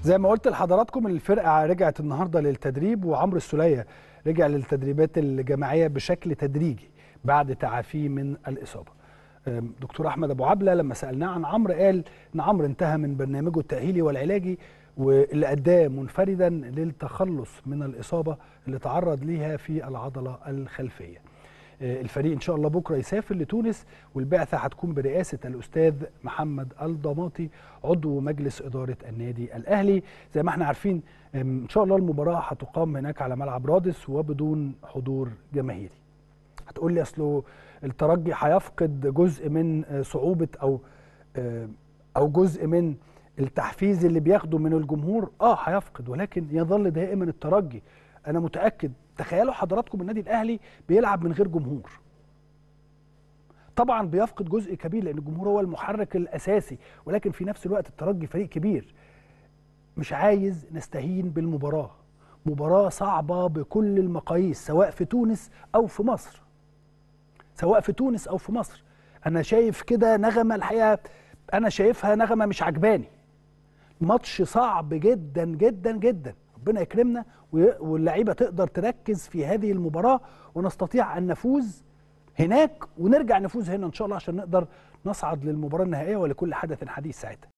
زي ما قلت لحضراتكم الفرقه رجعت النهارده للتدريب وعمرو السوليه رجع للتدريبات الجماعيه بشكل تدريجي بعد تعافيه من الاصابه. دكتور احمد ابو عبله لما سالناه عن عمرو قال ان عمرو انتهى من برنامجه التاهيلي والعلاجي واللي اداه منفردا للتخلص من الاصابه اللي تعرض ليها في العضله الخلفيه. الفريق ان شاء الله بكره يسافر لتونس والبعثه هتكون برئاسه الاستاذ محمد الضماطي عضو مجلس اداره النادي الاهلي زي ما احنا عارفين ان شاء الله المباراه هتقام هناك على ملعب رادس وبدون حضور جماهيري هتقول لي اصله الترجي هيفقد جزء من صعوبه او او جزء من التحفيز اللي بياخده من الجمهور اه هيفقد ولكن يظل دائما الترجي انا متاكد تخيلوا حضراتكم النادي الاهلي بيلعب من غير جمهور طبعا بيفقد جزء كبير لان الجمهور هو المحرك الاساسي ولكن في نفس الوقت الترجي فريق كبير مش عايز نستهين بالمباراه مباراه صعبه بكل المقاييس سواء في تونس او في مصر سواء في تونس او في مصر انا شايف كده نغمه الحقيقه انا شايفها نغمه مش عجباني ماتش صعب جدا جدا جدا ربنا يكرمنا واللعيبه تقدر تركز في هذه المباراه ونستطيع ان نفوز هناك ونرجع نفوز هنا ان شاء الله عشان نقدر نصعد للمباراه النهائيه ولكل حدث حديث ساعتها